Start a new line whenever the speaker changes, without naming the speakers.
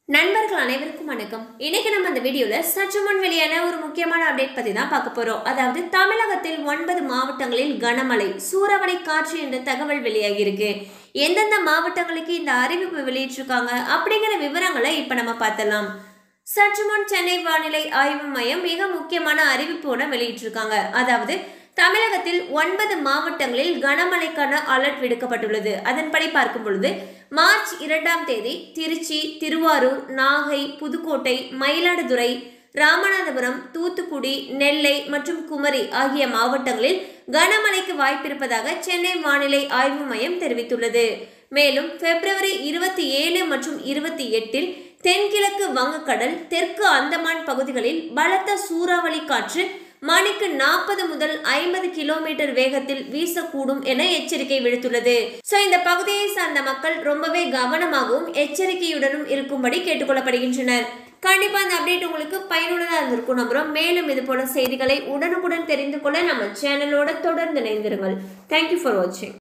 நண்பர்கள் அனைவருக்கும் வணக்கம் இன்னைக்கு நம்ம இந்த வீடியோல சற்று முன் வெளியான ஒரு முக்கியமான அப்டேட் பத்தி தான் பார்க்க போறோம் அதாவது தமிழகத்தில் ஒன்பது மாவட்டங்களில் கனமழை சூறாவளி காற்று என்ற தகவல் வெளியாகி இருக்கு எந்தெந்த மாவட்டங்களுக்கு இந்த அறிவிப்பு வெளியிட்டிருக்காங்க அப்படிங்கிற விவரங்களை இப்ப நம்ம பார்த்தலாம் சற்று முன் சென்னை வானிலை ஆய்வு மையம் மிக முக்கியமான அறிவிப்போட வெளியிட்டிருக்காங்க அதாவது தமிழகத்தில் ஒன்பது மாவட்டங்களில் கனமழைக்கான அலர்ட் விடுக்கப்பட்டுள்ளது அதன்படி பார்க்கும் பொழுது மார்ச் இரண்டாம் தேதி திருச்சி திருவாரூர் நாகை புதுக்கோட்டை மயிலாடுதுறை ராமநாதபுரம் தூத்துக்குடி நெல்லை மற்றும் குமரி ஆகிய மாவட்டங்களில் கனமழைக்கு வாய்ப்பிருப்பதாக சென்னை வானிலை ஆய்வு மையம் தெரிவித்துள்ளது மேலும் பிப்ரவரி இருபத்தி ஏழு மற்றும் இருபத்தி எட்டில் தென்கிழக்கு வங்கக்கடல் தெற்கு அந்தமான் பகுதிகளில் பலத்த சூறாவளி காற்று மணிக்கு நாற்பது முதல் ஐம்பது கிலோமீட்டர் வேகத்தில் வீசக்கூடும் என எச்சரிக்கை விடுத்துள்ளது சோ இந்த பகுதியை சார்ந்த மக்கள் ரொம்பவே கவனமாகவும் எச்சரிக்கையுடனும் இருக்கும்படி கேட்டுக்கொள்ளப்படுகின்றனர் கண்டிப்பா இந்த அப்டேட் உங்களுக்கு பயனுள்ளதா இருந்திருக்கும் நம்புறோம் மேலும் இது போல செய்திகளை உடனுக்குடன் தெரிந்து கொள்ள நம்ம சேனலோட தொடர்ந்து இணைந்திருங்கள் தேங்க்யூ ஃபார் வாட்சிங்